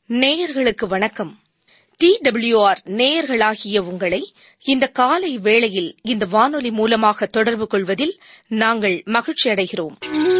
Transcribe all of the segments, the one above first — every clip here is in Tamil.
நேயர்களுக்கு வணக்கம் டி டபிள்யூஆர் நேயர்களாகிய உங்களை இந்த காலை வேளையில் இந்த வானொலி மூலமாக தொடர்பு கொள்வதில் நாங்கள் மகிழ்ச்சி அடைகிறோம்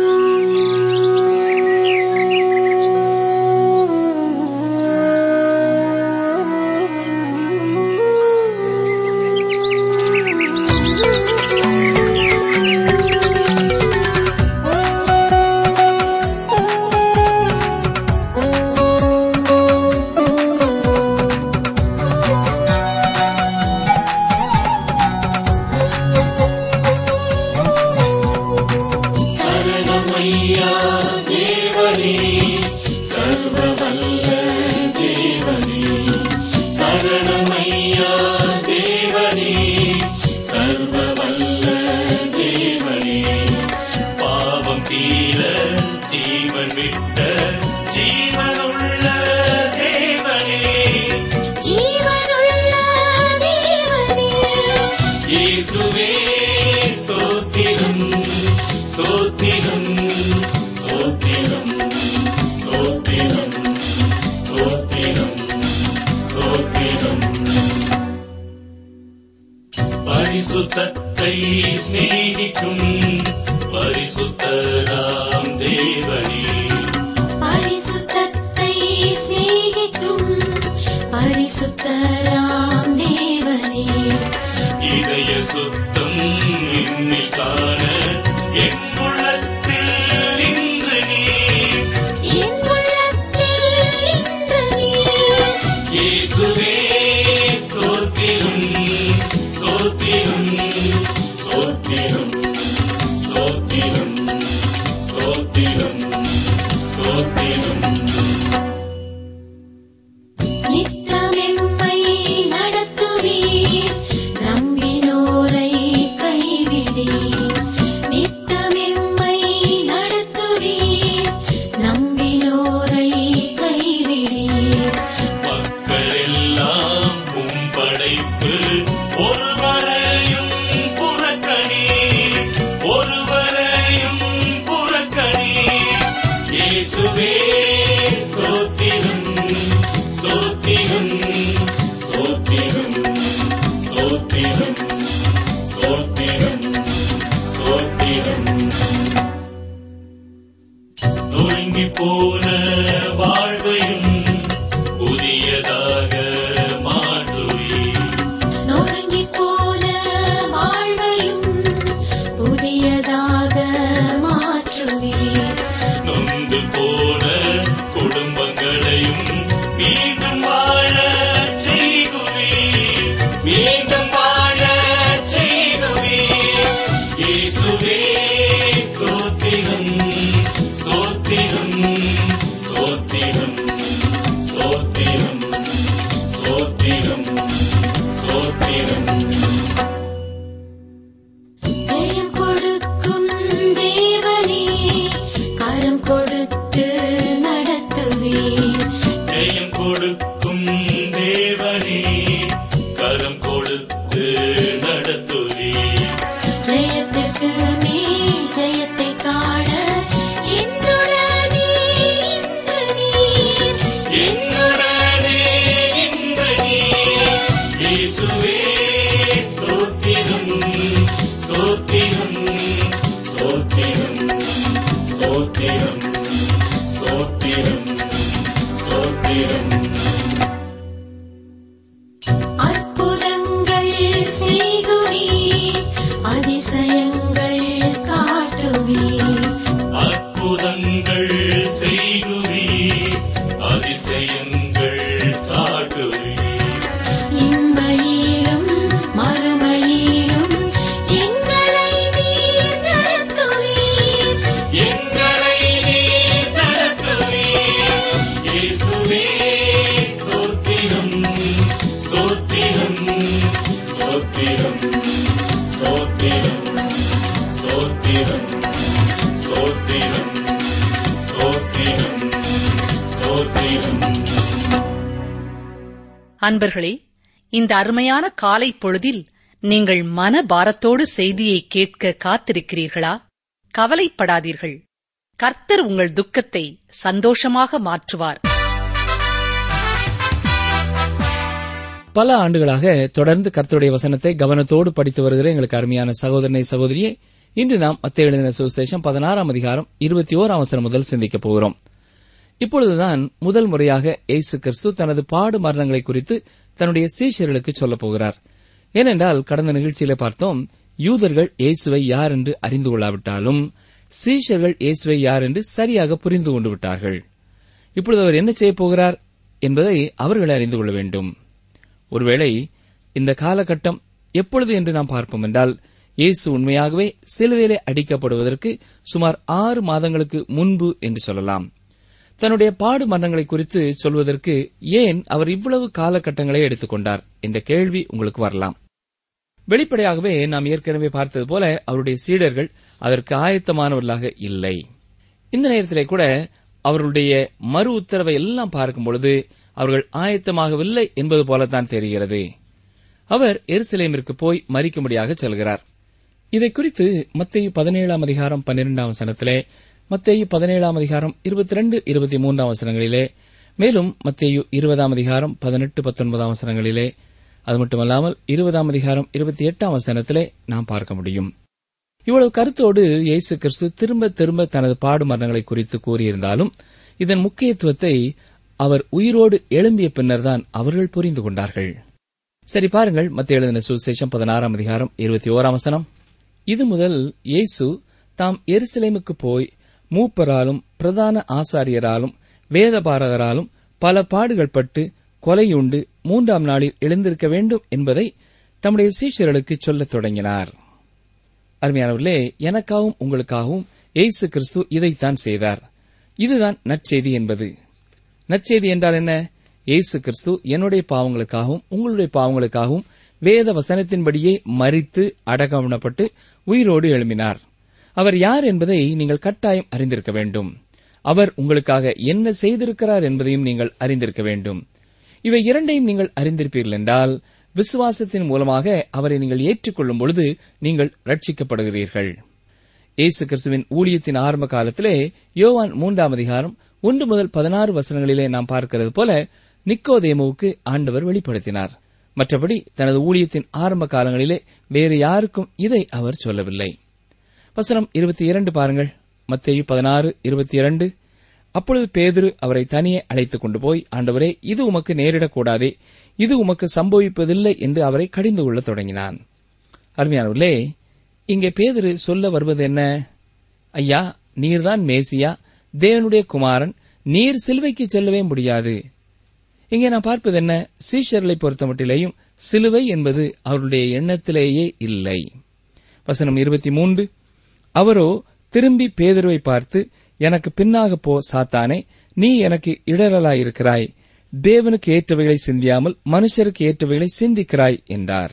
பாவம் தீர ஜீவன் விட்ட ஜீவனுள்ள தேவனே ஜீவனுள்ள தேவனே இயேசுவே சோத்திரம் சோத்திரம் சோத்திரம் சோத்திரம் சோத்திரம் சோத்திரம் பரிசுத்தத்தை சிநேகிக்கும் பரிசுத்தராம் தேவனே பரிசுத்தத்தை சிநேகிக்கும் பரிசுத்தராம் தேவனே இதய சுத்தம் என்னில் காண என் உள்ளத்தில் இன்று நீர் என் உள்ளத்தில் இன்று நீர் இயேசுவே சோத்திரம் சோத்திரம் சோத்திரம் சோத்திரம் சோத்திரம் சோத்திரம் நித்தமெம்மை நடத்துவீர் நம்பினோரை கைவிடீர் நித்தமெம்மை நடத்துவீர் நம்பினோரை கைவிடீர் மக்களெல்லாம் உம் படைப்பு ஒருவரையும் புறக்கணி ஒருவரையும் புறக்கணி இயேசுவே ஸ்தோத்திரம் ஸ்தோத்திரம் ஸ்தோத்திரம் ஸ்தோத்திரம் ஸ்தோத்திரம் ஸ்தோத்திரம் நொறுங்கி போன வாழ்வையும் புதியதாக மாற்றுவீர் நொறுங்கி போன வாழ்வையும் புதியதாக மாற்றுவீர் நொந்து போன குடும்பங்களையும் மீண்டும் வாழ செய்குவீர் மீண்டும் வாழ செய்குவீர் இயேசுவே ஸ்தோத்திரம் ஸ்தோத்திரம் ஸ்தோத்திரம் ஸ்தோத்திரம் ஸ்தோத்திரம் ஸ்தோத்திரம் ஜெயம் கொடுக்கும் தேவனே கரம் கொடுத்து நடத்துவீர் ஜெயம் கொடுக்கும் தேவனே கரம் கொடுத்து நடத்துவீர் ஜெயத்திற்கு மேல் ஜெயத்தை காண என்னுடனே இன்று நீர் என்னுடனே இன்று நீர் இயேசுவே ஸ்தோத்திரம் ஸ்தோத்திரம் ஸ்தோத்திரம் ஸ்தோத்திரம் ஸ்தோத்திரம் ஸ்தோத்திரம் அற்புதங்கள் செய்குவீர் அதிசயங்கள் காட்டுவீர் அற்புதங்கள் செய்குவீர் அதிசயங்கள் காட்டுவீர் இம்மையிலும் மறுமையிலும் எங்களை நீர் நடத்துவீர் எங்களை நீர் நடத்துவீர். இயேசுவே ஸ்தோத்திரம், ஸ்தோத்திரம், ஸ்தோத்திரம், ஸ்தோத்திரம், ஸ்தோத்திரம், ஸ்தோத்திரம், ஸ்தோத்திரம், ஸ்தோத்திரம். அன்பர்களே இந்த அருமையான காலை பொழுதில் நீங்கள் மன பாரத்தோடு செய்தியை கேட்க காத்திருக்கிறீர்களா கவலைப்படாதீர்கள் கர்த்தர் உங்கள் துக்கத்தை சந்தோஷமாக மாற்றுவார் பல ஆண்டுகளாக தொடர்ந்து கர்த்தருடைய வசனத்தை கவனத்தோடு படித்து வருகிற எங்களுக்கு அருமையான சகோதரனை சகோதரியே இன்று நாம் மத்திய எழுதின சுவிசேஷம் பதினாறாம் அதிகாரம் இருபத்தி ஓராம் அவசரம் முதல் சிந்திக்கப் போகிறோம் இப்பொழுதுதான் முதல் முறையாக இயேசு கிறிஸ்து தனது பாடு மரணங்களை குறித்து தன்னுடைய சீஷர்களுக்கு சொல்லப் போகிறார் ஏனென்றால் கடந்த நிகழ்ச்சியிலே பார்த்தோம் யூதர்கள் இயேசுவை யார் என்று அறிந்து கொள்ளாவிட்டாலும் சீஷர்கள் இயேசுவை யார் என்று சரியாக புரிந்து கொண்டு விட்டார்கள் இப்பொழுது அவர் என்ன செய்யப் போகிறார் என்பதை அவர்கள் அறிந்து கொள்ள வேண்டும் ஒருவேளை இந்த காலகட்டம் எப்பொழுது என்று நாம் பார்ப்போம் என்றால் இயேசு உண்மையாகவே சிலுவையிலே அடிக்கப்படுவதற்கு சுமார் ஆறு மாதங்களுக்கு முன்பு என்று சொல்லலாம் தன்னுடைய பாடு மரணங்களை குறித்து சொல்வதற்கு ஏன் அவர் இவ்வளவு காலகட்டங்களை எடுத்துக்கொண்டார் என்ற கேள்வி உங்களுக்கு வரலாம் வெளிப்படையாகவே நாம் ஏற்கனவே பார்த்தது போல அவருடைய சீடர்கள் அதற்கு ஆயத்தமானவர்களாக இல்லை இந்த நேரத்திலே கூட அவர்களுடைய மறு உத்தரவை எல்லாம் பார்க்கும் பொழுது அவர்கள் ஆயத்தமாகவில்லை என்பது போலத்தான் தெரிகிறது அவர் எருசலேமிற்கு போய் மறிக்கும்படியாக செல்கிறார் இதை குறித்து மத்திய பதினேழாம் அதிகாரம் பன்னிரெண்டாம் வசனத்திலே மத்தேயு பதினேழாம் அதிகாரம் இருபத்தி ரெண்டு இருபத்தி மூன்றாம் வசனங்களிலே மேலும் மத்தேயு இருபதாம் அதிகாரம் பதினெட்டு பத்தொன்பதாம் வசனங்களிலே அது மட்டுமல்லாமல் இருபதாம் அதிகாரம் இருபத்தி எட்டாம் வசனத்திலே நாம் பார்க்க முடியும் இவ்வளவு கருத்தோடு இயேசு கிறிஸ்து திரும்ப திரும்ப தனது பாடு மரணங்களை குறித்து கூறியிருந்தாலும் இதன் முக்கியத்துவத்தை அவர் உயிரோடு எழும்பிய பின்னர்தான் அவர்கள் புரிந்து கொண்டார்கள் சரி பாருங்கள் மத்திய எழுதின சுவிசேஷம் பதினாறாம் அதிகாரம் இருபத்தி ஓராம் வசனம் இது முதல் இயேசு தாம் எருசலேமுக்கு போய் மூப்பராலும் பிரதான ஆசாரியராலும் வேதபாரகராலும் பல பாடுகள் பட்டு கொலையுண்டு மூன்றாம் நாளில் எழுந்திருக்க வேண்டும் என்பதை தம்முடைய சீஷர்களுக்கு சொல்லத் தொடங்கினார் அருமையானவர்களே எனக்காகவும் உங்களுக்காகவும் இயேசு கிறிஸ்து இதைத்தான் செய்தார் இதுதான் நற்செய்தி என்பது நற்செய்தி என்றால் என்ன இயேசு கிறிஸ்து என்னுடைய பாவங்களுக்காகவும் உங்களுடைய பாவங்களுக்காகவும் வேத வசனத்தின்படியே மறித்து அடக்கவனப்பட்டு உயிரோடு எழும்பினார் அவர் யார் என்பதை நீங்கள் கட்டாயம் அறிந்திருக்க வேண்டும் அவர் உங்களுக்காக என்ன செய்திருக்கிறார் என்பதையும் நீங்கள் அறிந்திருக்க வேண்டும் இவை இரண்டையும் நீங்கள் அறிந்திருப்பீர்கள் என்றால் விசுவாசத்தின் மூலமாக அவரை நீங்கள் ஏற்றுக்கொள்ளும் பொழுது நீங்கள் ரட்சிக்கப்படுகிறீர்கள் இயேசு கிறிஸ்துவின் ஊழியத்தின் ஆரம்ப காலத்திலே யோவான் மூன்றாம் அதிகாரம் ஒன்று முதல் பதினாறு வசனங்களிலே நாம் பார்க்கிறது போல நிக்கோதேமுவுக்கு ஆண்டவர் வெளிப்படுத்தினார் மற்றபடி தனது ஊழியத்தின் ஆரம்ப காலங்களிலே வேறு யாருக்கும் இதை அவர் சொல்லவில்லை வசனம் இருபத்தி இரண்டு பாருங்கள் மத்தேயு பதினாறு இருபத்தி இரண்டு அப்பொழுது பேதுரு அவரை தனியே அழைத்துக் கொண்டு போய் ஆண்டவரே இது உமக்கு நேரிடக்கூடாதே இது உமக்கு சம்பவிப்பதில்லை என்று அவரை கடிந்து கொள்ளத் தொடங்கினான் அருமையானவர்களே இங்கே பேதுரு சொல்ல வருவது என்ன ஐயா நீர்தான் மேசியா தேவனுடைய குமாரன் நீர் சிலுவைக்கு செல்லவே முடியாது இங்கே நான் பார்ப்பது என்ன சீஷர்களை பொறுத்தமட்டிலேயும் சிலுவை என்பது அவருடைய எண்ணத்திலேயே இல்லை வசனம் இருபத்தி மூன்று அவரோ திரும்பி பேதுருவை பார்த்து எனக்கு பின்னாக போ சாத்தானே நீ எனக்கு இடரலாயிருக்கிறாய் தேவனுக்கு ஏற்றவைகளை சிந்தியாமல் மனுஷருக்கு ஏற்றவைகளை சிந்திக்கிறாய் என்றார்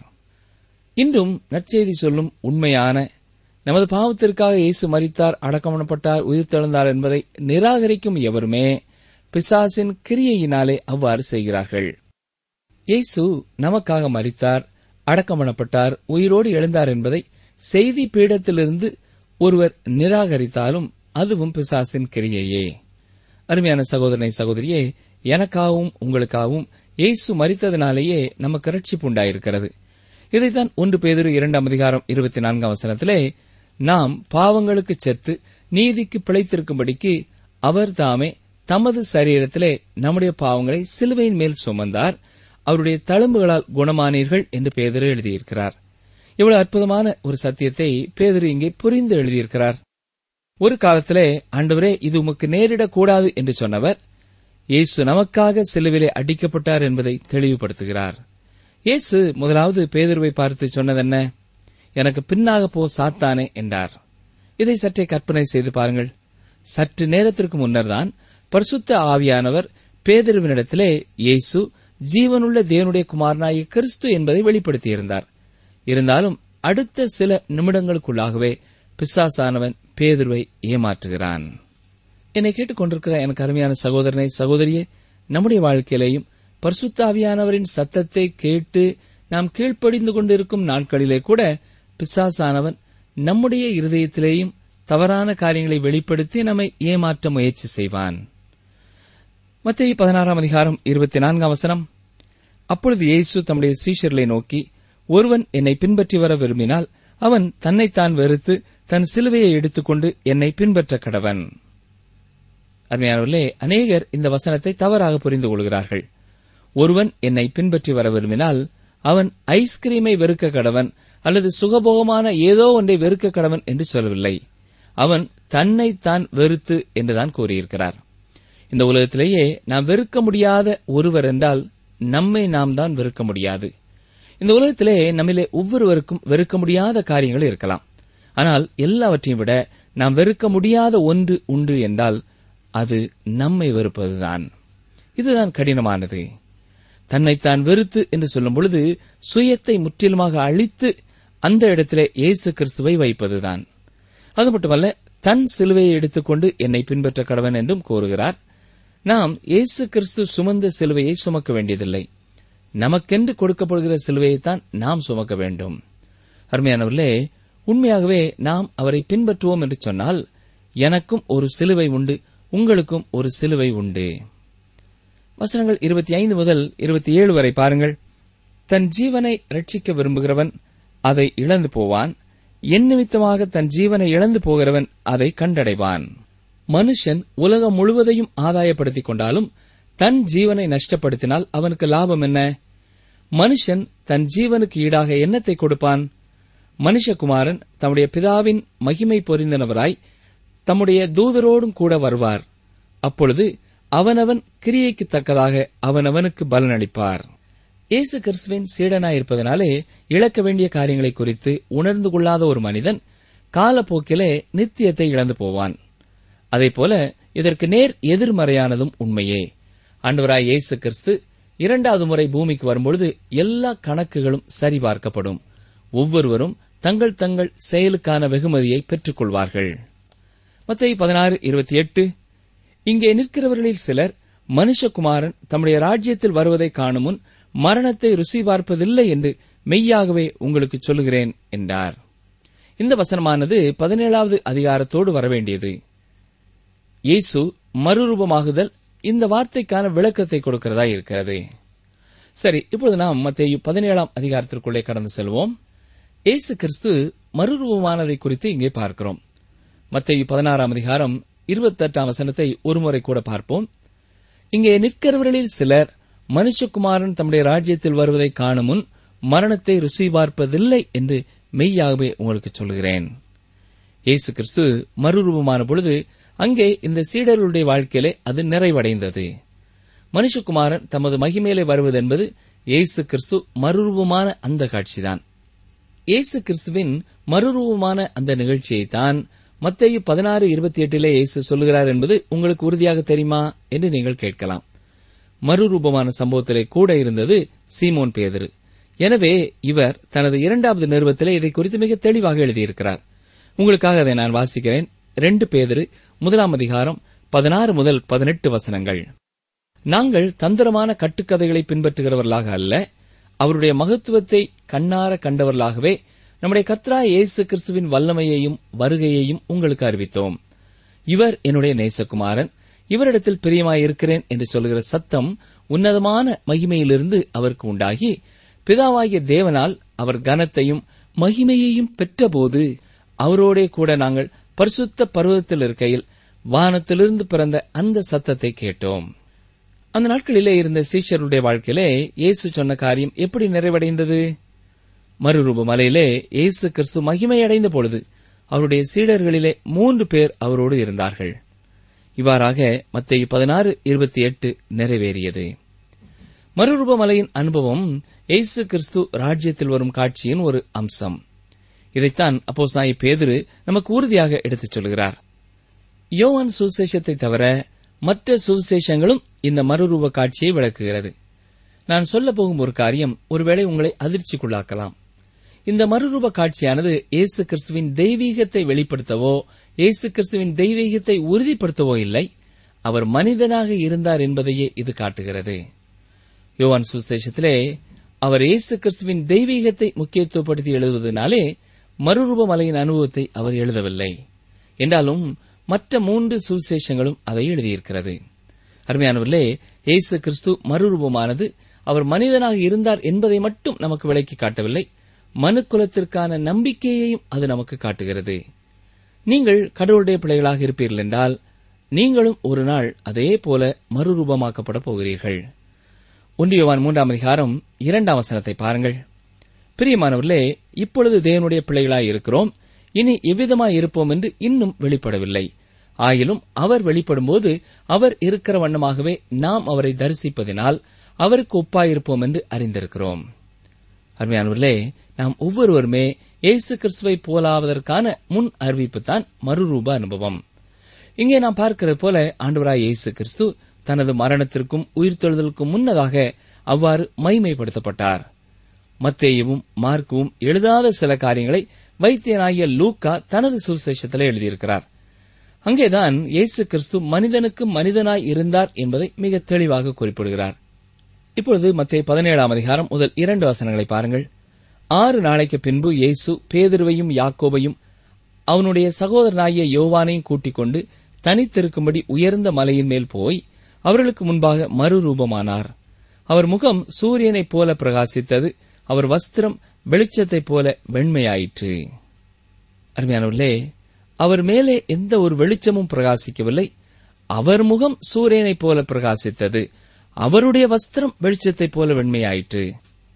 இன்றும் நற்செய்தி சொல்லும் உண்மையான நமது பாவத்திற்காக இயேசு மரித்தார் அடக்கமனப்பட்டார் உயிர்த்தெழுந்தார் என்பதை நிராகரிக்கும் எவருமே பிசாசின் கிரியையினாலே அவ்வாறு செய்கிறார்கள் இயேசு நமக்காக மரித்தார் அடக்கமனப்பட்டார் உயிரோடு எழுந்தார் என்பதை செய்தி பீடத்திலிருந்து ஒருவர் நிராகரித்தாலும் அதுவும் பிசாசின் கிரியையே அருமையான சகோதரனை சகோதரியே எனக்காகவும் உங்களுக்காகவும் இயேசு மரித்ததினாலேயே நமக்கு ரட்சிப்பு உண்டாயிருக்கிறது இதைத்தான் ஒன்று பேதிரு இரண்டாம் அதிகாரம் இருபத்தி நான்காம் வசனத்திலே நாம் பாவங்களுக்கு செத்து நீதிக்கு பிழைத்திருக்கும்படிக்கு அவர் தாமே தமது சரீரத்திலே நம்முடைய பாவங்களை சிலுவையின் மேல் சுமந்தார் அவருடைய தழும்புகளால் குணமானீர்கள் என்று பேதிரு எழுதியிருக்கிறார் இவ்வளவு அற்புதமான ஒரு சத்தியத்தை பேதிரு இங்கே புரிந்து எழுதியிருக்கிறார் ஒரு காலத்திலே ஆண்டவரே இது உமக்கு நேரிடக்கூடாது என்று சொன்னவர் இயேசு நமக்காக சிலுவிலே அடிக்கப்பட்டார் என்பதை தெளிவுபடுத்துகிறார் இயேசு முதலாவது பேதுருவை பார்த்து சொன்னதென்ன எனக்கு பின்னாக போ சாத்தானே என்றார் இதை சற்றே கற்பனை செய்து பாருங்கள் சற்று நேரத்திற்கு முன்னர்தான் பரிசுத்த ஆவியானவர் பேதுருவினிடத்திலே இயேசு ஜீவனுள்ள தேவனுடைய குமாரனாகிய கிறிஸ்து என்பதை வெளிப்படுத்தியிருந்தார் இருந்தாலும் அடுத்த சில நிமிடங்களுக்குள்ளாகவே பிசாசானவன் பேதுருவை ஏமாற்றுகிறான் என்னை கேட்டுக்கொண்டிருக்கிற எனக்கு அருமையான சகோதரனை சகோதரியே நம்முடைய வாழ்க்கையிலேயும் பரிசுத்தாவியானவரின் சத்தத்தை கேட்டு நாம் கீழ்ப்படிந்து கொண்டிருக்கும் நாட்களிலே கூட பிசாசானவன் நம்முடைய இருதயத்திலேயும் தவறான காரியங்களை வெளிப்படுத்தி நம்மை ஏமாற்ற முயற்சி செய்வான் மத்திய பதினாறாம் அதிகாரம் இருபத்தி நான்காம் வசனம் அப்பொழுது இயேசு தம்முடைய சீஷர்களை நோக்கி ஒருவன் என்னை பின்பற்றி வர விரும்பினால் அவன் தன்னைத்தான் வெறுத்து தன் சிலுவையை எடுத்துக்கொண்டு என்னை பின்பற்ற கடவன் அருமையானவர்களே அநேகர் இந்த வசனத்தை தவறாக புரிந்து கொள்கிறார்கள் ஒருவன் என்னை பின்பற்றி வர விரும்பினால் அவன் ஐஸ்கிரீமை வெறுக்க கடவன் அல்லது சுகபோகமான ஏதோ ஒன்றை வெறுக்க கடவன் என்று சொல்லவில்லை அவன் தன்னைத்தான் வெறுத்து என்றுதான் கூறியிருக்கிறார் இந்த உலகத்திலேயே நாம் வெறுக்க முடியாத ஒருவர் என்றால் நம்மை நாம் தான் வெறுக்க முடியாது இந்த உலகத்திலே நம்மிலே ஒவ்வொருவருக்கும் வெறுக்க முடியாத காரியங்கள் இருக்கலாம் ஆனால் எல்லாவற்றையும் விட நாம் வெறுக்க முடியாத ஒன்று உண்டு என்றால் அது நம்மை வெறுப்பதுதான் இதுதான் கடினமானது தன்னைத்தான் வெறுத்து என்று சொல்லும் பொழுது சுயத்தை முற்றிலுமாக அழித்து அந்த இடத்திலே இயேசு கிறிஸ்துவை வைப்பதுதான் அது மட்டுமல்ல தன் சிலுவையை எடுத்துக்கொண்டு என்னை பின்பற்ற கடவன் என்றும் கூறுகிறார் நாம் இயேசு கிறிஸ்து சுமந்த சிலுவையை சுமக்க வேண்டியதில்லை நமக்கென்று கொடுக்கப்படுகிற சிலுவையைத்தான் நாம் சுமக்க வேண்டும் அருமையானவர்களே உண்மையாகவே நாம் அவரை பின்பற்றுவோம் என்று சொன்னால் எனக்கும் ஒரு சிலுவை உண்டு உங்களுக்கும் ஒரு சிலுவை உண்டு வசனங்கள் இருபத்தி ஐந்து முதல் இருபத்தி ஏழு வரை பாருங்கள் தன் ஜீவனை ரட்சிக்க விரும்புகிறவன் அதை இழந்து போவான் என் நிமித்தமாக தன் ஜீவனை இழந்து போகிறவன் அதை கண்டடைவான் மனுஷன் உலகம் முழுவதையும் ஆதாயப்படுத்திக் கொண்டாலும் தன் ஜீவனை நஷ்டப்படுத்தினால் அவனுக்கு லாபம் என்ன மனுஷன் தன் ஜீவனுக்கு ஈடாக என்னத்தை கொடுப்பான் மனுஷகுமாரன் தம்முடைய பிதாவின் மகிமை பொரிந்தனவராய் தம்முடைய தூதரோடும் கூட வருவார் அப்பொழுது அவனவன் கிரியைக்கு தக்கதாக அவனவனுக்கு பலனளிப்பார் இயேசு கிறிஸ்துவின் சீடனாயிருப்பதனாலே இழக்க வேண்டிய காரியங்களை குறித்து உணர்ந்து கொள்ளாத ஒரு மனிதன் காலப்போக்கிலே நித்தியத்தை இழந்து போவான் அதேபோல இதற்கு நேர் எதிர்மறையானதும் உண்மையே ஆண்டவராய் இயேசு கிறிஸ்து இரண்டாவது முறை பூமிக்கு வரும்பொழுது எல்லா கணக்குகளும் சரிபார்க்கப்படும் ஒவ்வொருவரும் தங்கள் தங்கள் செயலுக்கான வெகுமதியை பெற்றுக் கொள்வார்கள் மத்திய பதினாறு இருபத்தி எட்டு இங்கே நிற்கிறவர்களில் சிலர் மனுஷகுமாரன் தம்முடைய ராஜ்யத்தில் வருவதை காணும் முன் மரணத்தை ருசி பார்ப்பதில்லை என்று மெய்யாகவே உங்களுக்கு சொல்லுகிறேன் என்றார் இந்த வசனமானது பதினேழாவது அதிகாரத்தோடு வரவேண்டியது இயேசு மறுரூபமாகுதல் இந்த வார்த்தைக்கான விளக்கத்தை கொடுக்கிறதா இருக்கிறது சரி இப்பொழுது நாம் மத்திய பதினேழாம் அதிகாரத்திற்குள்ளே கடந்து செல்வோம் இயேசு கிறிஸ்து மறுரூபமானதை குறித்து இங்கே பார்க்கிறோம் மத்திய பதினாறாம் அதிகாரம் இருபத்தெட்டாம் வசனத்தை ஒருமுறை கூட பார்ப்போம் இங்கே நிற்கிறவர்களில் சிலர் மனுஷகுமாரன் தம்முடைய ராஜ்யத்தில் வருவதை காணும் முன் மரணத்தை ருசி பார்ப்பதில்லை என்று மெய்யாகவே உங்களுக்கு சொல்கிறேன் இயேசு கிறிஸ்து மறுரூபமான பொழுது அங்கே இந்த சீடர்களுடைய வாழ்க்கையிலே அது நிறைவடைந்தது மனுஷகுமாரன் தமது மகிமேலே வருவது என்பது இயேசு கிறிஸ்து மறுரூபமான அந்த காட்சிதான் இயேசு கிறிஸ்துவின் மறுரூபமான அந்த நிகழ்ச்சியைத்தான் மத்தேயு பதினாறு இருபத்தி எட்டிலே இயேசு சொல்லுகிறார் என்பது உங்களுக்கு உறுதியாக தெரியுமா என்று நீங்கள் கேட்கலாம் மறுரூபமான சம்பவத்திலே கூட இருந்தது சீமோன் பேதரு எனவே இவர் தனது இரண்டாவது நிறுவத்திலே இதை குறித்து மிக தெளிவாக எழுதியிருக்கிறார் உங்களுக்காக அதை நான் வாசிக்கிறேன் ரெண்டு பேதரு முதலாம் அதிகாரம் பதினாறு முதல் பதினெட்டு வசனங்கள் நாங்கள் தந்திரமான கட்டுக்கதைகளை பின்பற்றுகிறவர்களாக அல்ல அவருடைய மகத்துவத்தை கண்ணார கண்டவர்களாகவே நம்முடைய கத்ரா இயேசு கிறிஸ்துவின் வல்லமையையும் வருகையையும் உங்களுக்கு அறிவித்தோம் இவர் என்னுடைய நேசகுமாரன் இவரிடத்தில் பிரியமாயிருக்கிறேன் என்று சொல்கிற சத்தம் உன்னதமான மகிமையிலிருந்து அவருக்கு உண்டாகி பிதாவாகிய தேவனால் அவர் கனத்தையும் மகிமையையும் பெற்றபோது அவரோடே கூட நாங்கள் பரிசுத்த பருவத்தில் இருக்கையில் வானத்திலிருந்து பிறந்த அந்த சத்தத்தை கேட்டோம் அந்த நாட்களிலே இருந்த சீஷருடைய வாழ்க்கையிலே இயேசு சொன்ன காரியம் எப்படி நிறைவடைந்தது மறுரூப மலையிலே இயேசு கிறிஸ்து மகிமையடைந்த பொழுது அவருடைய சீடர்களிலே மூன்று பேர் அவரோடு இருந்தார்கள் இவ்வாறாக மத்திய பதினாறு இருபத்தி எட்டு நிறைவேறியது மறுரூப மலையின் அனுபவம் இயேசு கிறிஸ்து ராஜ்யத்தில் வரும் காட்சியின் ஒரு அம்சம் இதைத்தான் அப்போ சாய் பேதுரு நமக்கு உறுதியாக எடுத்துச் சொல்கிறார் யோவான் சுவிசேஷத்தை தவிர மற்ற சுவிசேஷங்களும் இந்த மறுரூப காட்சியை விளக்குகிறது நான் சொல்ல போகும் ஒரு காரியம் ஒருவேளை உங்களை அதிர்ச்சிக்குள்ளாக்கலாம் இந்த மறுரூப காட்சியானது இயேசு கிறிஸ்துவின் தெய்வீகத்தை வெளிப்படுத்தவோ இயேசு கிறிஸ்துவின் தெய்வீகத்தை உறுதிப்படுத்தவோ இல்லை அவர் மனிதனாக இருந்தார் என்பதையே இது காட்டுகிறது யோவான் சுவிசேஷத்திலே அவர் இயேசு கிறிஸ்துவின் தெய்வீகத்தை முக்கியத்துவப்படுத்தி எழுதுவதனாலே மறுரூப மலையின் அனுபவத்தை அவர் எழுதவில்லை என்றாலும் மற்ற மூன்று சுவிசேஷங்களும் அதை எழுதியிருக்கிறது அருமையானவர்களே இயேசு கிறிஸ்து மறுரூபமானது அவர் மனிதனாக இருந்தார் என்பதை மட்டும் நமக்கு விளக்கி காட்டவில்லை மனுக்குலத்திற்கான நம்பிக்கையையும் அது நமக்கு காட்டுகிறது நீங்கள் கடவுளுடைய பிள்ளைகளாக இருப்பீர்கள் என்றால் நீங்களும் ஒரு நாள் அதே போல மறுரூபமாக்கப்பட போகிறீர்கள் ஒன்றியவான் மூன்றாம் அதிகாரம் இரண்டாம் வசனத்தை பாருங்கள் பிரியமானவர்களே இப்பொழுது தேவனுடைய பிள்ளைகளாய் இருக்கிறோம் இனி எவ்விதமாய் இருப்போம் என்று இன்னும் வெளிப்படவில்லை ஆயினும் அவர் வெளிப்படும்போது அவர் இருக்கிற வண்ணமாகவே நாம் அவரை தரிசிப்பதினால் அவருக்கு ஒப்பாயிருப்போம் என்று அறிந்திருக்கிறோம் அருமையானவர்களே நாம் ஒவ்வொருவருமே இயேசு கிறிஸ்துவை போலாவதற்கான முன் அறிவிப்பு தான் மறுரூப அனுபவம் இங்கே நாம் பார்க்கிறது போல ஆண்டவராய் இயேசு கிறிஸ்து தனது மரணத்திற்கும் உயிர்த்தெழுதலுக்கும் முன்னதாக அவ்வாறு மைமைப்படுத்தப்பட்டார் மத்தேயுவும் மார்க்குவும் எழுதாத சில காரியங்களை வைத்தியனாகிய லூக்கா தனது சுவிசேஷத்திலே எழுதியிருக்கிறார் அங்கேதான் இயேசு கிறிஸ்து மனிதனுக்கு மனிதனாய் இருந்தார் என்பதை மிக தெளிவாக குறிப்பிடுகிறார் இப்பொழுது மத்திய பதினேழாம் அதிகாரம் முதல் இரண்டு வசனங்களை பாருங்கள் ஆறு நாளைக்கு பின்பு இயேசு பேதுருவையும் யாக்கோபையும் அவனுடைய சகோதரனாகிய யோவானையும் கூட்டிக் கொண்டு தனித்திருக்கும்படி உயர்ந்த மலையின் மேல் போய் அவர்களுக்கு முன்பாக மறுரூபமானார் அவர் முகம் சூரியனைப் போல பிரகாசித்தது அவர் வஸ்திரம் வெளிச்சத்தைப் போல வெண்மையாயிற்று அருமையானவர்களே அவர் மேலே எந்த ஒரு வெளிச்சமும் பிரகாசிக்கவில்லை அவர் முகம் சூரியனைப் போல பிரகாசித்தது அவருடைய வஸ்திரம் வெளிச்சத்தைப் போல வெண்மையாயிற்று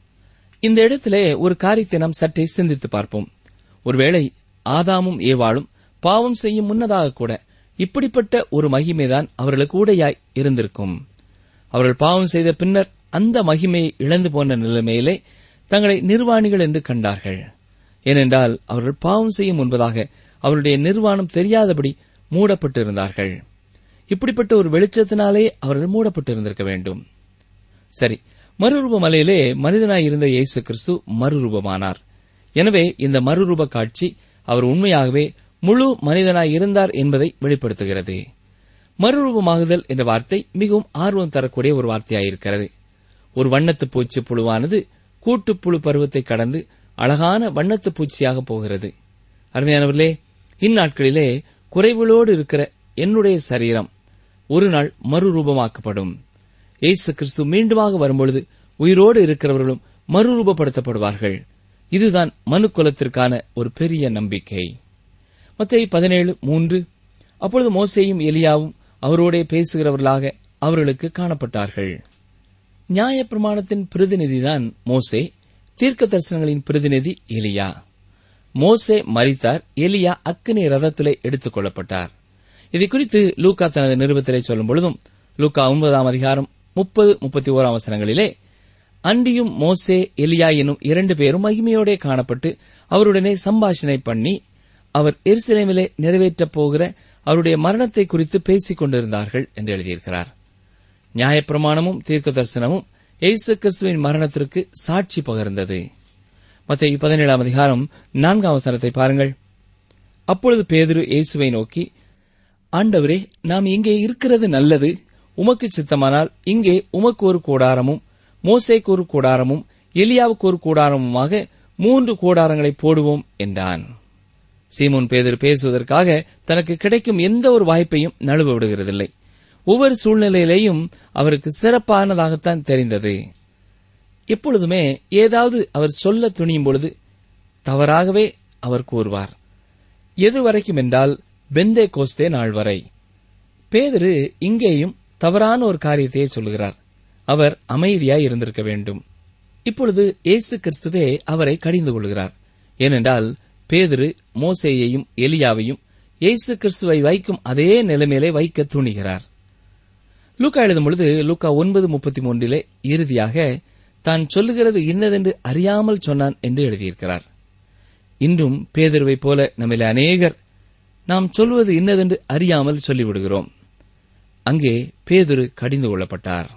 இந்த இடத்திலே ஒரு காரியத்தை நாம் சற்றே சிந்தித்து பார்ப்போம் ஒருவேளை ஆதாமும் ஏவாளும் பாவம் செய்யும் முன்னதாக கூட இப்படிப்பட்ட ஒரு மகிமைதான் அவர்களுக்கு உடையாய் இருந்திருக்கும் அவர்கள் பாவம் செய்த பின்னர் அந்த மகிமையை இழந்து போன நிலைமையிலே தங்களை நிர்வாணிகள் என்று கண்டார்கள் ஏனென்றால் அவர்கள் பாவம் செய்யும் முன்பதாக அவருடைய நிர்வாணம் தெரியாதபடி மூடப்பட்டிருந்தார்கள் இப்படிப்பட்ட ஒரு வெளிச்சத்தினாலே அவர்கள் மூடப்பட்டிருந்திருக்க வேண்டும் சரி மறுரூப மலையிலே மனிதனாய் இருந்த இயேசு கிறிஸ்து மறுரூபமானார் எனவே இந்த மறுரூப காட்சி அவர் உண்மையாகவே முழு மனிதனாய் இருந்தார் என்பதை வெளிப்படுத்துகிறது மறுரூபமாகுதல் என்ற வார்த்தை மிகவும் ஆர்வம் தரக்கூடிய ஒரு வார்த்தையாயிருக்கிறது ஒரு வண்ணத்து பூச்சி புழுவானது கூட்டுப்புழு பருவத்தை கடந்து அழகான வண்ணத்து பூச்சியாக போகிறது அருமையானவர்களே இந்நாட்களிலே குறைவுகளோடு இருக்கிற என்னுடைய சரீரம் ஒரு நாள் மறுரூபமாக்கப்படும் இயேசு கிறிஸ்து மீண்டுமாக வரும்பொழுது உயிரோடு இருக்கிறவர்களும் மறுரூபப்படுத்தப்படுவார்கள் இதுதான் மனு குலத்திற்கான ஒரு பெரிய நம்பிக்கை மத்திய பதினேழு மூன்று அப்பொழுது மோசேயும் எலியாவும் அவரோடே பேசுகிறவர்களாக அவர்களுக்கு காணப்பட்டார்கள் நியாயப்பிரமாணத்தின் பிரதிநிதிதான் மோசே தீர்க்க தரிசனங்களின் பிரதிநிதி எலியா மோசே மரித்தார் எலியா அக்கினி ரதத்திலே எடுத்துக் கொள்ளப்பட்டார் இதை குறித்து லூக்கா தனது நிருபத்திலே சொல்லும் பொழுதும் லூக்கா ஒன்பதாம் அதிகாரம் முப்பது முப்பத்தி ஓராம் அவசரங்களிலே அன்றியும் மோசே எலியா எனும் இரண்டு பேரும் மகிமையோடே காணப்பட்டு அவருடனே சம்பாஷணை பண்ணி அவர் எருசலேமிலே நிறைவேற்றப் போகிற அவருடைய மரணத்தை குறித்து பேசிக் கொண்டிருந்தார்கள் என்று எழுதியிருக்கிறார் நியாயப்பிரமாணமும் தீர்க்க தரிசனமும் இயேசு கிறிஸ்துவின் மரணத்திற்கு சாட்சி பகர்ந்தது மத்திய பதினேழாம் அதிகாரம் நான்காம் அவசரத்தை பாருங்கள் அப்பொழுது பேதுரு இயேசுவை நோக்கி ஆண்டவரே நாம் இங்கே இருக்கிறது நல்லது உமக்கு சித்தமானால் இங்கே உமக்கு ஒரு கூடாரமும் மோசேக்கு ஒரு கூடாரமும் எலியாவுக்கு ஒரு கூடாரமுமாக மூன்று கூடாரங்களை போடுவோம் என்றான் சீமோன் பேதர் பேசுவதற்காக தனக்கு கிடைக்கும் எந்த ஒரு வாய்ப்பையும் நழுவ விடுகிறதில்லை ஒவ்வொரு சூழ்நிலையிலேயும் அவருக்கு சிறப்பானதாகத்தான் தெரிந்தது எப்பொழுதுமே ஏதாவது அவர் சொல்ல துணியும் பொழுது தவறாகவே அவர் கூறுவார் எது வரைக்கும் என்றால் பெந்தே கோஸ்தே நாள் வரை பேதரு இங்கேயும் தவறான ஒரு காரியத்தையே சொல்லுகிறார் அவர் அமைதியாய் இருந்திருக்க வேண்டும் இப்பொழுது இயேசு கிறிஸ்துவே அவரை கடிந்து கொள்கிறார் ஏனென்றால் பேதுரு மோசேயையும் எலியாவையும் இயேசு கிறிஸ்துவை வைக்கும் அதே நிலைமையிலே வைக்க துணிகிறார் லூக்கா எழுதும் பொழுது லூக்கா ஒன்பது முப்பத்தி மூன்றிலே இறுதியாக தான் சொல்லுகிறது இன்னதென்று அறியாமல் சொன்னான் என்று எழுதியிருக்கிறார் இன்றும் பேதருவைப் போல நம்மில் அநேகர் நாம் சொல்வது இன்னதென்று அறியாமல் சொல்லிவிடுகிறோம் அங்கே பேதுரு கடிந்து கொள்ளப்பட்டார்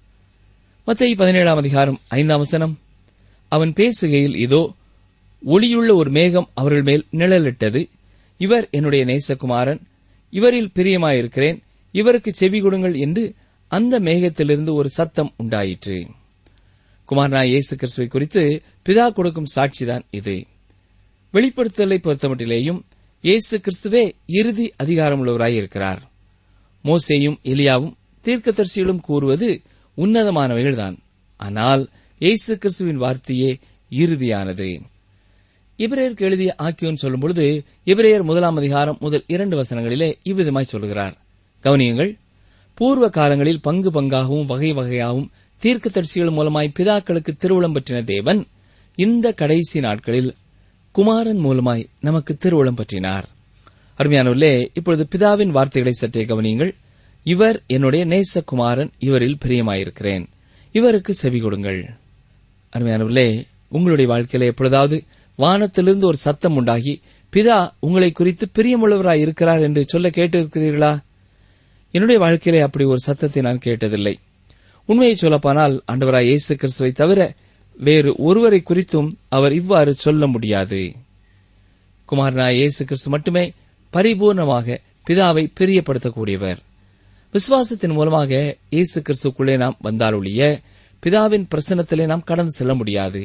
மத்திய பதினேழாம் அதிகாரம் ஐந்தாம் வசனம் அவன் பேசுகையில் இதோ ஒளியுள்ள ஒரு மேகம் அவர்கள் மேல் நிழலிட்டது இவர் என்னுடைய நேசகுமாரன் இவரில் பிரியமாயிருக்கிறேன் இவருக்கு செவி கொடுங்கள் என்று அந்த மேகத்திலிருந்து ஒரு சத்தம் உண்டாயிற்று குமாரனா இயேசு கிறிஸ்துவை குறித்து பிதா கொடுக்கும் சாட்சிதான் இது வெளிப்படுத்தலை பொறுத்தமட்டிலேயும் இயேசு கிறிஸ்துவே இறுதி அதிகாரமுள்ளவராய் இருக்கிறார் மோசேயும் எலியாவும் தீர்க்கதரிசிகளும் கூறுவது உன்னதமானவைகள்தான் ஆனால் இயேசு கிறிஸ்துவின் வார்த்தையே இறுதியானது இபிரேயருக்கு எழுதிய ஆக்கியோன் சொல்லும் பொழுது இபிரேயர் முதலாம் அதிகாரம் முதல் இரண்டு வசனங்களிலே இவ்விதமாய் சொல்கிறார் கவனியுங்கள் பூர்வ காலங்களில் பங்கு பங்காகவும் வகை வகையாகவும் தீர்க்கதரிசிகள் மூலமாய் பிதாக்களுக்கு திருவுளம் பற்றின தேவன் இந்த கடைசி நாட்களில் குமாரன் மூலமாய் நமக்கு திருவுளம் பற்றினார் அருமையானவர்களே இப்பொழுது பிதாவின் வார்த்தைகளை சற்றே கவனியுங்கள் இவர் என்னுடைய நேசகுமாரன் இவரில் பிரியமாயிருக்கிறேன் இவருக்கு செவி கொடுங்கள் அருமையானவர்களே உங்களுடைய வாழ்க்கையில எப்பொழுதாவது வானத்திலிருந்து ஒரு சத்தம் உண்டாகி பிதா உங்களை குறித்து பிரியமுள்ளவராய் இருக்கிறார் என்று சொல்ல கேட்டிருக்கிறீர்களா என்னுடைய வாழ்க்கையிலே அப்படி ஒரு சத்தத்தை நான் கேட்டதில்லை உண்மையை சொல்லப்பானால் ஆண்டவராய் இயேசு கிறிஸ்துவை தவிர வேறு ஒருவரை குறித்தும் அவர் இவ்வாறு சொல்ல முடியாது குமாரனாய் இயேசு கிறிஸ்து மட்டுமே பரிபூர்ணமாக பிதாவை பிரியப்படுத்தக்கூடியவர் விசுவாசத்தின் மூலமாக இயேசு கிறிஸ்துக்குள்ளே நாம் வந்தாலொழிய பிதாவின் பிரசன்னத்திலே நாம் கடந்து செல்ல முடியாது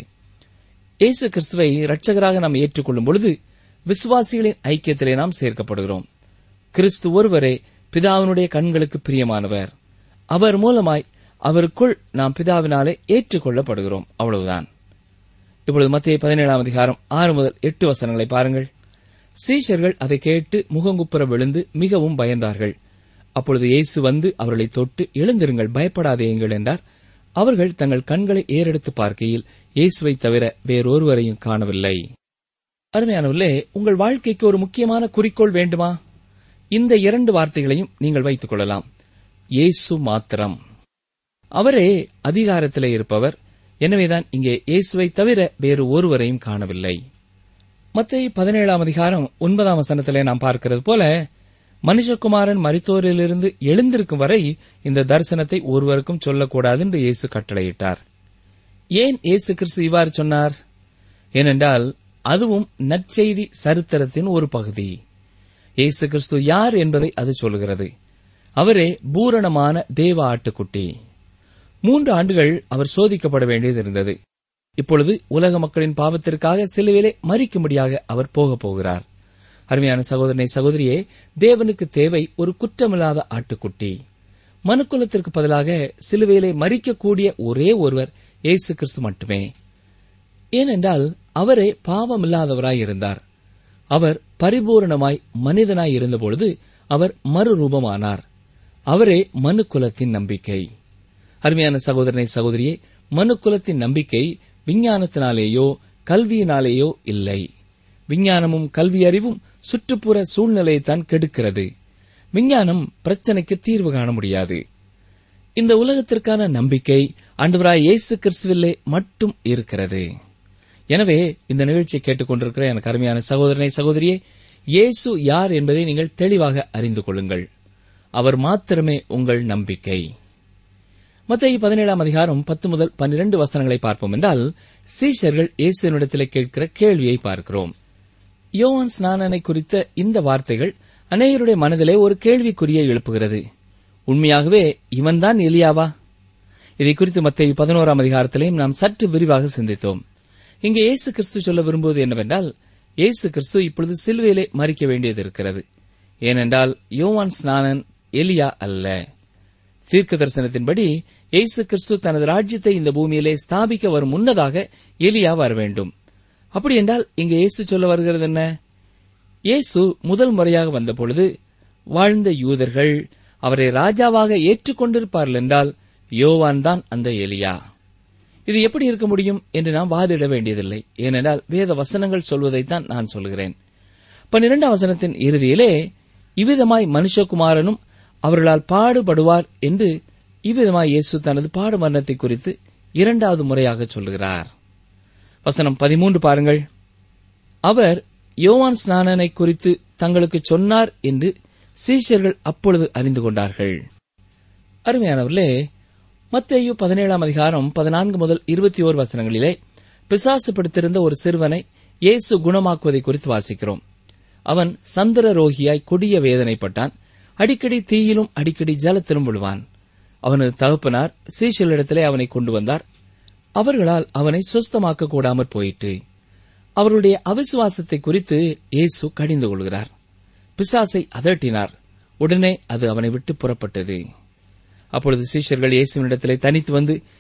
இயேசு கிறிஸ்துவை இரட்சகராக நாம் ஏற்றுக்கொள்ளும் பொழுது விசுவாசிகளின் ஐக்கியத்திலே நாம் சேர்க்கப்படுகிறோம் கிறிஸ்து ஒருவரே பிதாவினுடைய கண்களுக்கு பிரியமானவர் அவர் மூலமாய் அவருக்குள் நாம் பிதாவினாலே ஏற்றுக்கொள்ளப்படுகிறோம் அவ்வளவுதான் இப்பொழுது மத்திய பதினேழாம் அதிகாரம் ஆறு முதல் எட்டு வசனங்களை பாருங்கள் சீஷர்கள் அதை கேட்டு முகங்குப்புற விழுந்து மிகவும் பயந்தார்கள் அப்பொழுது இயேசு வந்து அவர்களை தொட்டு எழுந்திருங்கள் பயப்படாதேயுங்கள் என்றார் அவர்கள் தங்கள் கண்களை ஏறெடுத்து பார்க்கையில் இயேசுவை தவிர வேறொருவரையும் காணவில்லை அருமையானவர்களே உங்கள் வாழ்க்கைக்கு ஒரு முக்கியமான குறிக்கோள் வேண்டுமா இந்த இரண்டு வார்த்தைகளையும் நீங்கள் வைத்துக் கொள்ளலாம் இயேசு மாத்திரம் அவரே அதிகாரத்திலே இருப்பவர் எனவேதான் இங்கே இயேசுவை தவிர வேறு ஒருவரையும் காணவில்லை மத்திய பதினேழாம் அதிகாரம் ஒன்பதாம் வசனத்திலே நாம் பார்க்கிறது போல மனுஷகுமாரன் மரித்தோரிலிருந்து எழுந்திருக்கும் வரை இந்த தரிசனத்தை ஒருவருக்கும் சொல்லக்கூடாது என்று இயேசு கட்டளையிட்டார் ஏன் இயேசு கிறிஸ்து இவ்வாறு சொன்னார் ஏனென்றால் அதுவும் நற்செய்தி சரித்திரத்தின் ஒரு பகுதி இயேசு கிறிஸ்து யார் என்பதை அது சொல்கிறது அவரே பூரணமான தேவ ஆட்டுக்குட்டி மூன்று ஆண்டுகள் அவர் சோதிக்கப்பட வேண்டியது இருந்தது இப்பொழுது உலக மக்களின் பாவத்திற்காக சிலுவிலே மறிக்கும்படியாக அவர் போகப் போகிறார் அருமையான சகோதரனை சகோதரியே தேவனுக்கு தேவை ஒரு குற்றமில்லாத ஆட்டுக்குட்டி மனுக்குலத்திற்கு பதிலாக சிலுவையிலே மறிக்கக்கூடிய ஒரே ஒருவர் இயேசு கிறிஸ்து மட்டுமே ஏனென்றால் அவரே பாவமில்லாதவராய் இருந்தார் அவர் பரிபூரணமாய் மனிதனாய் இருந்தபொழுது அவர் மறுரூபமானார் அவரே மனுக்குலத்தின் நம்பிக்கை அருமையான சகோதரனை சகோதரியே மனுக்குலத்தின் நம்பிக்கை விஞ்ஞானத்தினாலேயோ கல்வியினாலேயோ இல்லை விஞ்ஞானமும் கல்வி அறிவும் சுற்றுப்புற சூழ்நிலையைத்தான் கெடுக்கிறது விஞ்ஞானம் பிரச்சனைக்கு தீர்வு காண முடியாது இந்த உலகத்திற்கான நம்பிக்கை ஆண்டவராய் இயேசு கிறிஸ்துவிலே மட்டும் இருக்கிறது எனவே இந்த நிகழ்ச்சியை கேட்டுக்கொண்டிருக்கிற எனக்கு அருமையான சகோதரனை சகோதரியே இயேசு யார் என்பதை நீங்கள் தெளிவாக அறிந்து கொள்ளுங்கள் அவர் மாத்திரமே உங்கள் நம்பிக்கை மத்திய பதினேழாம் அதிகாரம் பத்து முதல் பன்னிரண்டு வசனங்களை பார்ப்போம் என்றால் சீஷர்கள் இயேசுவினிடத்திலே கேட்கிற கேள்வியை பார்க்கிறோம் யோவான் ஸ்நானனை குறித்த இந்த வார்த்தைகள் அநேகருடைய மனதிலே ஒரு கேள்விக்குறியை எழுப்புகிறது உண்மையாகவே இவன்தான் எலியாவா இதை குறித்து மத்திய பதினோராம் அதிகாரத்திலேயும் நாம் சற்று விரிவாக சிந்தித்தோம் இங்கே இயேசு கிறிஸ்து சொல்ல விரும்புவது என்னவென்றால் இயேசு கிறிஸ்து இப்பொழுது சிலுவையிலே மறிக்க வேண்டியது இருக்கிறது ஏனென்றால் யோவான் ஸ்நானன் எலியா அல்ல தீர்க்க தரிசனத்தின்படி இயேசு கிறிஸ்து தனது ராஜ்யத்தை இந்த பூமியிலே ஸ்தாபிக்க வரும் முன்னதாக எலியா வர வேண்டும் அப்படி என்றால் இங்கே இயேசு சொல்ல வருகிறது என்ன இயேசு முதல் முறையாக வந்தபொழுது வாழ்ந்த யூதர்கள் அவரை ராஜாவாக ஏற்றுக்கொண்டிருப்பார்கள் என்றால் யோவான் தான் அந்த எலியா இது எப்படி இருக்க முடியும் என்று நாம் வாதிட வேண்டியதில்லை ஏனென்றால் வேத வசனங்கள் சொல்வதைத்தான் நான் சொல்கிறேன் பன்னிரெண்டாம் வசனத்தின் இறுதியிலே இவ்விதமாய் மனுஷகுமாரனும் அவர்களால் பாடுபடுவார் என்று இவ்விதமாய் இயேசு தனது பாடு மரணத்தை குறித்து இரண்டாவது முறையாக சொல்லுகிறார் வசனம் பதிமூன்று பாருங்கள் அவர் யோவான் ஸ்நானனை குறித்து தங்களுக்கு சொன்னார் என்று சீஷர்கள் அப்பொழுது அறிந்து கொண்டார்கள் அருமையானவர்களே மத்தேயு பதினேழாம் அதிகாரம் பதினான்கு முதல் இருபத்தி ஓர் வசனங்களிலே பிசாசு படுத்திருந்த ஒரு சிறுவனை இயேசு குணமாக்குவதை குறித்து வாசிக்கிறோம் அவன் சந்திர ரோகியாய் கொடிய வேதனைப்பட்டான் அடிக்கடி தீயிலும் அடிக்கடி ஜலத்திலும் விழுவான் அவனது தகப்பனார் சீஷலிடத்திலே அவனை கொண்டு வந்தார் அவர்களால் அவனை சுஸ்தமாக்க கூடாமற் போயிற்று அவர்களுடைய அவிசுவாசத்தை குறித்து இயேசு கடிந்து கொள்கிறார் பிசாசை அதட்டினார் உடனே அது அவனை விட்டு புறப்பட்டது அப்பொழுது சீஷர்கள் இயேசுவினிடத்திலே தனித்து வந்து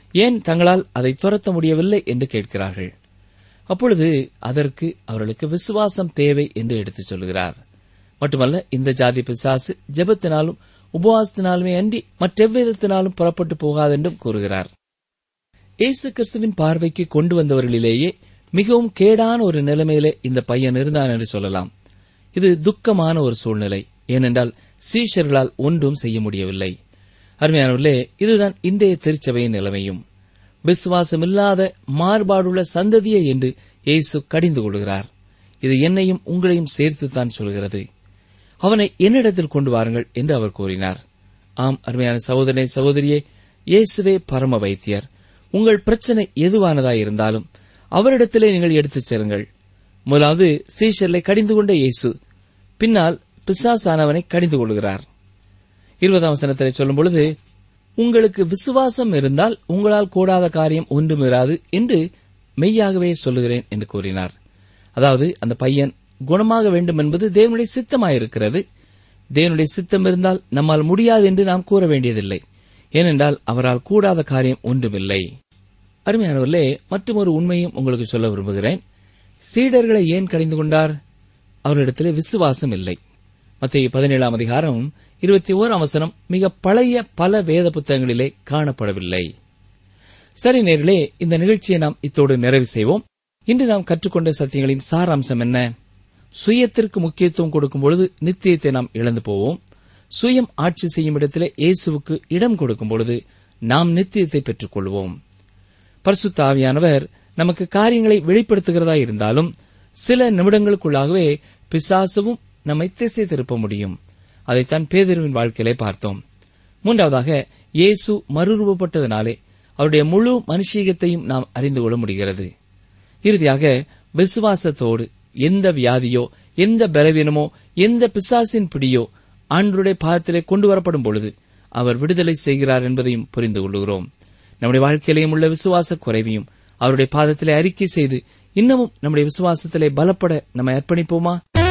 ஏன் தங்களால் அதை துரத்த முடியவில்லை என்று கேட்கிறார்கள் அப்பொழுது அதற்கு அவர்களுக்கு விசுவாசம் தேவை என்று எடுத்துச் சொல்கிறார் மட்டுமல்ல இந்த ஜாதி பிசாசு ஜெபத்தினாலும் உபவாசத்தினாலுமே அன்றி மற்றெவ்விதத்தினாலும் புறப்பட்டு போகாதென்றும் கூறுகிறார் இயேசு கிறிஸ்துவின் பார்வைக்கு கொண்டு வந்தவர்களிலேயே மிகவும் கேடான ஒரு நிலைமையிலே இந்த பையன் இருந்தான் என்று சொல்லலாம் இது துக்கமான ஒரு சூழ்நிலை ஏனென்றால் சீஷர்களால் ஒன்றும் செய்ய முடியவில்லை அருமையானவர்களே இதுதான் இன்றைய திருச்சபையின் நிலைமையும் விசுவாசமில்லாத மாறுபாடுள்ள சந்ததியே என்று இயேசு கடிந்து கொள்கிறார் இது என்னையும் உங்களையும் சேர்த்துத்தான் சொல்கிறது அவனை என்னிடத்தில் கொண்டு வாருங்கள் என்று அவர் கூறினார் ஆம் அருமையான சகோதரனே சகோதரியே இயேசுவே பரம வைத்தியர் உங்கள் பிரச்சனை எதுவானதாயிருந்தாலும் அவரிடத்திலே நீங்கள் எடுத்துச் செல்லுங்கள் முதலாவது சீஷர்லை கடிந்து கொண்ட இயேசு பின்னால் பிசாசானவனை கடிந்து கொள்கிறார் இருபதாம் வசனத்திலே சொல்லும் பொழுது உங்களுக்கு விசுவாசம் இருந்தால் உங்களால் கூடாத காரியம் ஒன்றும் இராது என்று மெய்யாகவே சொல்லுகிறேன் என்று கூறினார் அதாவது அந்த பையன் குணமாக வேண்டும் என்பது தேவனுடைய சித்தமாயிருக்கிறது தேவனுடைய சித்தம் இருந்தால் நம்மால் முடியாது என்று நாம் கூற வேண்டியதில்லை ஏனென்றால் அவரால் கூடாத காரியம் ஒன்றுமில்லை அருமையானவர்களே மற்றொரு உண்மையும் உங்களுக்கு சொல்ல விரும்புகிறேன் சீடர்களை ஏன் கடிந்து கொண்டார் அவரிடத்திலே விசுவாசம் இல்லை மத்திய பதினேழாம் அதிகாரம் இருபத்தி ஓராம் வசனம் மிக பழைய பல வேத புத்தகங்களிலே காணப்படவில்லை சரி நேர்களே இந்த நிகழ்ச்சியை நாம் இத்தோடு நிறைவு செய்வோம் இன்று நாம் கற்றுக்கொண்ட சத்தியங்களின் சாராம்சம் என்ன சுயத்திற்கு முக்கியத்துவம் கொடுக்கும் பொழுது நித்தியத்தை நாம் இழந்து போவோம் சுயம் ஆட்சி செய்யும் இடத்திலே இயேசுவுக்கு இடம் கொடுக்கும் பொழுது நாம் நித்தியத்தை பெற்றுக் கொள்வோம் பரிசுத்த ஆவியானவர் நமக்கு காரியங்களை வெளிப்படுத்துகிறதா இருந்தாலும் சில நிமிடங்களுக்குள்ளாகவே பிசாசுவும் நம்மை திசை திருப்ப முடியும் அதைத்தான் பேதருவின் வாழ்க்கையிலே பார்த்தோம் மூன்றாவதாக இயேசு மறுரூபப்பட்டதனாலே அவருடைய முழு மனுஷீகத்தையும் நாம் அறிந்து கொள்ள முடிகிறது இறுதியாக விசுவாசத்தோடு எந்த வியாதியோ எந்த பலவீனமோ எந்த பிசாசின் பிடியோ ஆண்டருடைய பாதத்திலே கொண்டு வரப்படும் பொழுது அவர் விடுதலை செய்கிறார் என்பதையும் புரிந்து கொள்கிறோம் நம்முடைய வாழ்க்கையிலேயும் உள்ள விசுவாச குறைவையும் அவருடைய பாதத்திலே அறிக்கை செய்து இன்னமும் நம்முடைய விசுவாசத்திலே பலப்பட நம்மை அர்ப்பணிப்போமா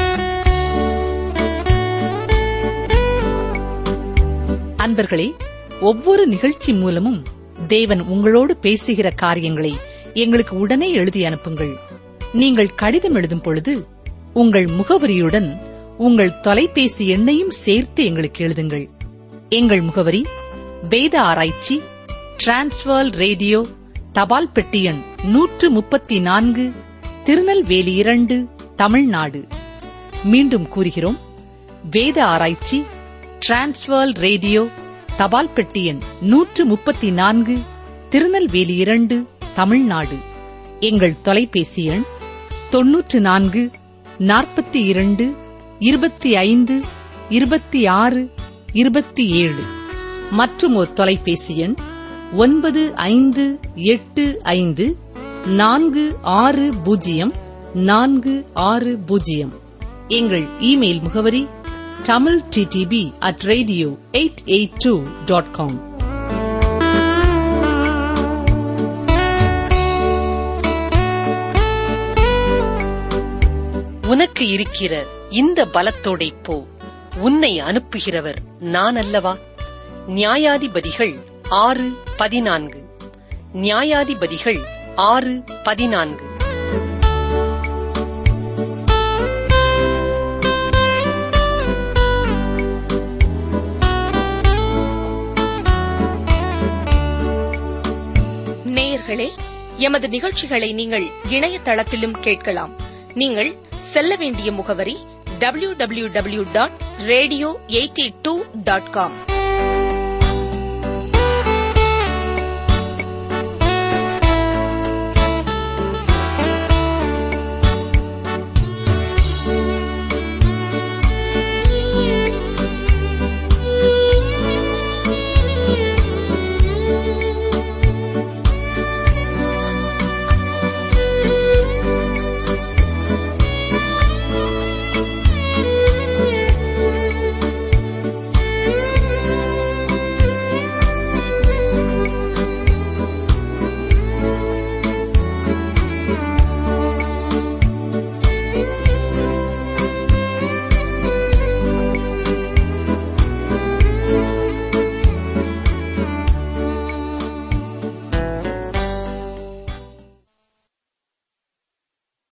அன்பர்களே ஒவ்வொரு நிகழ்ச்சி மூலமும் தேவன் உங்களோடு பேசுகிற காரியங்களை எங்களுக்கு உடனே எழுதி அனுப்புங்கள் நீங்கள் கடிதம் எழுதும் பொழுது உங்கள் முகவரியுடன் உங்கள் தொலைபேசி எண்ணையும் சேர்த்து எங்களுக்கு எழுதுங்கள் எங்கள் முகவரி வேத ஆராய்ச்சி டிரான்ஸ்வர் ரேடியோ தபால் பெட்டி எண் நூற்று முப்பத்தி நான்கு திருநெல்வேலி இரண்டு தமிழ்நாடு மீண்டும் கூறுகிறோம் வேத ஆராய்ச்சி டிரான்ஸ்வர் ரேடியோ தபால் பெட்டி எண் நூற்று முப்பத்தி நான்கு திருநெல்வேலி இரண்டு தமிழ்நாடு எங்கள் தொலைபேசி எண் தொன்னூற்று நான்கு நாற்பத்தி இரண்டு இருபத்தி ஐந்து இருபத்தி ஆறு இருபத்தி ஏழு மற்றும் ஒரு தொலைபேசி எண் ஒன்பது ஐந்து எட்டு ஐந்து நான்கு ஆறு பூஜ்ஜியம் நான்கு ஆறு பூஜ்ஜியம் எங்கள் இமெயில் முகவரி Tamil DDP at radio eight eight two dot com உனக்கு இருக்கிற இந்த பலத்தோடே போ உன்னை அனுப்புகிறவர் நான் அல்லவா நியாயாதிபதிகள் ஆறு பதினான்கு நியாயாதிபதிகள் ஆறு பதினான்கு நேயர்களே எமது நிகழ்ச்சிகளை நீங்கள் இணையதளத்திலும் கேட்கலாம் நீங்கள் செல்ல வேண்டிய முகவரி www.radio882.com dot radio dot com